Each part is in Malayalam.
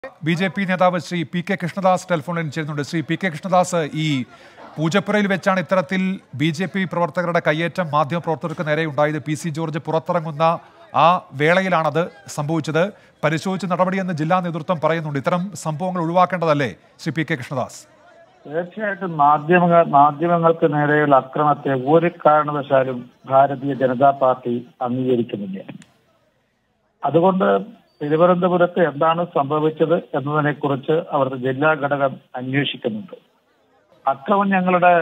ബി ജെ പി നേതാവ് ശ്രീ പി കെ കൃഷ്ണദാസ് ടെലിഫോണിൽ ചേരുന്നുണ്ട് ശ്രീ പി കെ കൃഷ്ണദാസ് ഈ പൂജപ്പുരയിൽ വെച്ചാണ് ഇത്തരത്തിൽ ബി ജെ പി പ്രവർത്തകരുടെ കയ്യേറ്റം മാധ്യമപ്രവർത്തകർക്ക് നേരെ ഉണ്ടായത് പി സി ജോർജ് പുറത്തിറങ്ങുന്ന ആ വേളയിലാണത് സംഭവിച്ചത് പരിശോധിച്ച് നടപടിയെന്ന് ജില്ലാ നേതൃത്വം പറയുന്നുണ്ട് ഇത്തരം സംഭവങ്ങൾ ഒഴിവാക്കേണ്ടതല്ലേ ശ്രീ പി കെ കൃഷ്ണദാസ് തീർച്ചയായിട്ടും മാധ്യമങ്ങൾ മാധ്യമങ്ങൾക്ക് നേരെയുള്ള അക്രമത്തെ ഒരു കാരണവശാലും ഭാരതീയ ജനതാ പാർട്ടി അംഗീകരിക്കുന്നില്ല അതുകൊണ്ട് തിരുവനന്തപുരത്ത് എന്താണ് സംഭവിച്ചത് എന്നതിനെ കുറിച്ച് അവരുടെ ജില്ലാ ഘടകം അന്വേഷിക്കുന്നുണ്ട് അക്രമം ഞങ്ങളുടെ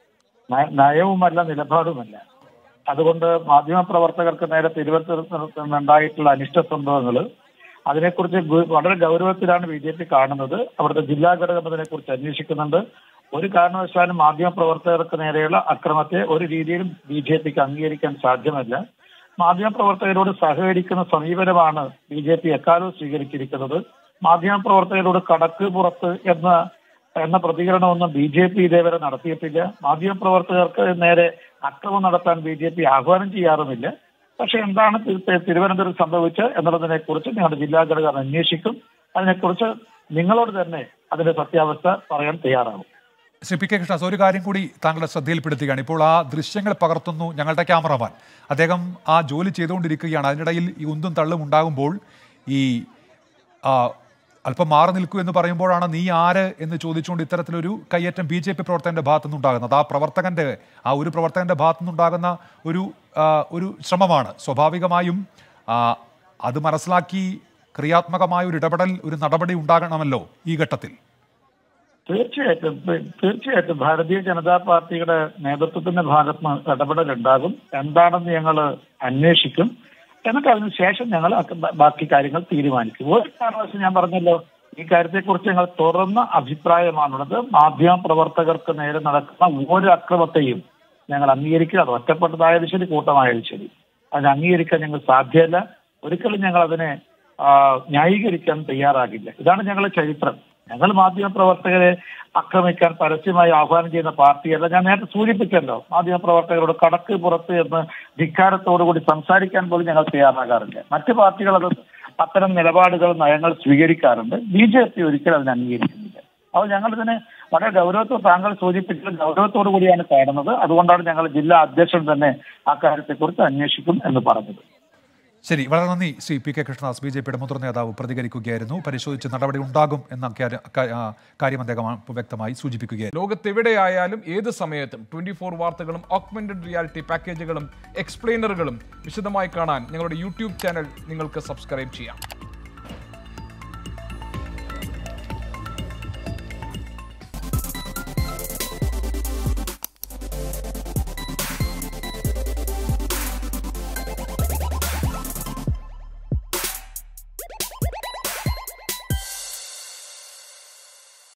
നയ- നയവുമല്ല നിലപാടുമല്ല അതുകൊണ്ട് മാധ്യമപ്രവർത്തകർക്ക് നേരെ തിരുവനന്തപുരത്ത് നിന്നുണ്ടായിട്ടുള്ള അനിഷ്ട സംഭവങ്ങൾ അതിനെക്കുറിച്ച് ഗു- വളരെ ഗൗരവത്തിലാണ് ബി ജെ പി കാണുന്നത് അവിടുത്തെ ജില്ലാ ഘടകം അതിനെക്കുറിച്ച് അന്വേഷിക്കുന്നുണ്ട് ഒരു കാരണവശാലും മാധ്യമപ്രവർത്തകർക്ക് നേരെയുള്ള അക്രമത്തെ ഒരു രീതിയിലും ബി ജെ പിക്ക് അംഗീകരിക്കാൻ സാധ്യമല്ല മാധ്യമപ്രവർത്തകരോട് സഹകരിക്കുന്ന സമീപനമാണ് ബി ജെ പി എക്കാലവും സ്വീകരിച്ചിരിക്കുന്നത് മാധ്യമപ്രവർത്തകരോട് കടക്ക് പുറത്ത് എന്ന എന്ന പ്രതികരണമൊന്നും ബി ജെ പി ഇതേവരെ നടത്തിയിട്ടില്ല മാധ്യമപ്രവർത്തകർക്ക് നേരെ അക്രമം നടത്താൻ ബി ജെ പി ആഹ്വാനം ചെയ്യാറുമില്ല പക്ഷെ എന്താണ് തി- തിരുവനന്തപുരം സംഭവിച്ചത് എന്നുള്ളതിനെ കുറിച്ച് ഞങ്ങളുടെ ജില്ലാ ഘടകം അന്വേഷിക്കും അതിനെക്കുറിച്ച് നിങ്ങളോട് തന്നെ അതിന്റെ സത്യാവസ്ഥ പറയാൻ തയ്യാറാകും ശ്രീ പി കെ കൃഷ്ണദാസ് ഒരു കാര്യം കൂടി താങ്കളുടെ ശ്രദ്ധയിൽപ്പെടുത്തുകയാണ് ഇപ്പോൾ ആ ദൃശ്യങ്ങൾ പകർത്തുന്നു ഞങ്ങളുടെ ക്യാമറമാൻ അദ്ദേഹം ആ ജോലി ചെയ്തുകൊണ്ടിരിക്കുകയാണ് അതിനിടയിൽ ഈ ഉന്തും തള്ളും ഉണ്ടാകുമ്പോൾ ഈ ആ, അല്പം മാറി നിൽക്കൂ എന്ന് പറയുമ്പോഴാണ് നീ ആര് എന്ന് ചോദിച്ചുകൊണ്ട് ഇത്തരത്തിലൊരു കയ്യേറ്റം ബി ജെ പി പ്രവർത്തകന്റെ ഭാഗത്തുനിന്നുണ്ടാകുന്നത് ആ പ്രവർത്തകന്റെ ആ ഒരു പ്രവർത്തകന്റെ ഭാഗത്തുനിന്നുണ്ടാകുന്ന ഒരു ആ, ഒരു ശ്രമമാണ് സ്വാഭാവികമായും ആ, അത് മനസ്സിലാക്കി ക്രിയാത്മകമായ ഒരു ഇടപെടൽ ഒരു നടപടി ഉണ്ടാകണമല്ലോ ഈ ഘട്ടത്തിൽ തീർച്ചയായിട്ടും തീ- തീർച്ചയായിട്ടും ഭാരതീയ ജനതാ പാർട്ടിയുടെ നേതൃത്വത്തിന്റെ ഭാഗത്ത് നിന്ന് ഇടപെടലുണ്ടാകും എന്താണെന്ന് ഞങ്ങൾ അന്വേഷിക്കും എന്നിട്ട് അതിന് ശേഷം ഞങ്ങൾ അക്ക- ബാക്കി കാര്യങ്ങൾ തീരുമാനിക്കും ഒരു കാരണവശാലും ഞാൻ പറഞ്ഞല്ലോ ഈ കാര്യത്തെക്കുറിച്ച് ഞങ്ങൾ തുറന്ന അഭിപ്രായമാണുള്ളത് മാധ്യമ പ്രവർത്തകർക്ക് നേരെ നടക്കുന്ന ഒരു അക്രമത്തെയും ഞങ്ങൾ അംഗീകരിക്കുക അത് ഒറ്റപ്പെട്ടതായാലും ശരി കൂട്ടമായാലും ശരി അതിനെ അംഗീകരിക്കാൻ ഞങ്ങൾ സാധ്യമല്ല ഒരിക്കലും ഞങ്ങൾ അതിനെ ആ, ന്യായീകരിക്കാൻ തയ്യാറാകില്ല ഇതാണ് ഞങ്ങളുടെ ചരിത്രം ഞങ്ങൾ മാധ്യമപ്രവർത്തകരെ ആക്രമിക്കാൻ പരസ്യമായി ആഹ്വാനം ചെയ്യുന്ന പാർട്ടിയല്ല ഞാൻ നേരത്തെ സൂചിപ്പിച്ചല്ലോ മാധ്യമപ്രവർത്തകരോട് കടക്ക് പുറത്ത് എന്ന് ധിക്കാരത്തോടുകൂടി സംസാരിക്കാൻ പോലും ഞങ്ങൾ തയ്യാറാകാറില്ല മറ്റു പാർട്ടികൾ അത് അത്തരം നിലപാടുകൾ നയങ്ങൾ സ്വീകരിക്കാറുണ്ട് ബി ജെ പി ഒരിക്കലും അതിനെ അംഗീകരിക്കുന്നില്ല അപ്പോൾ ഞങ്ങൾ ഇതിനെ വളരെ ഗൗരവത്തോട് താങ്കൾ സൂചിപ്പിച്ചത് ഗൗരവത്തോടു കൂടിയാണ് കാണുന്നത് അതുകൊണ്ടാണ് ഞങ്ങൾ ജില്ലാ അധ്യക്ഷൻ തന്നെ അക്കാര്യത്തെക്കുറിച്ച് അന്വേഷിക്കും എന്ന് പറഞ്ഞത് ശരി വളരെ നന്ദി Shri P K Krishnadas B J പിയുടെ മുതിർന്ന നേതാവ് പ്രതികരിക്കുകയായിരുന്നു പരിശോധിച്ച് നടപടി ഉണ്ടാകും എന്ന കാര്യ- ക- ആ, കാര്യം അദ്ദേഹം വ്യക്തമായി സൂചിപ്പിക്കുകയായിരുന്നു ലോകത്തെവിടെയായാലും ഏത് സമയത്തും ട്വന്റി ഫോർ വാർത്തകളും ഓഗ്മെന്റഡ് റിയാലിറ്റി പാക്കേജുകളും എക്സ്പ്ലെയിനറുകളും വിശദമായി കാണാൻ ഞങ്ങളുടെ യൂട്യൂബ് ചാനൽ നിങ്ങൾക്ക് സബ്സ്ക്രൈബ് ചെയ്യാം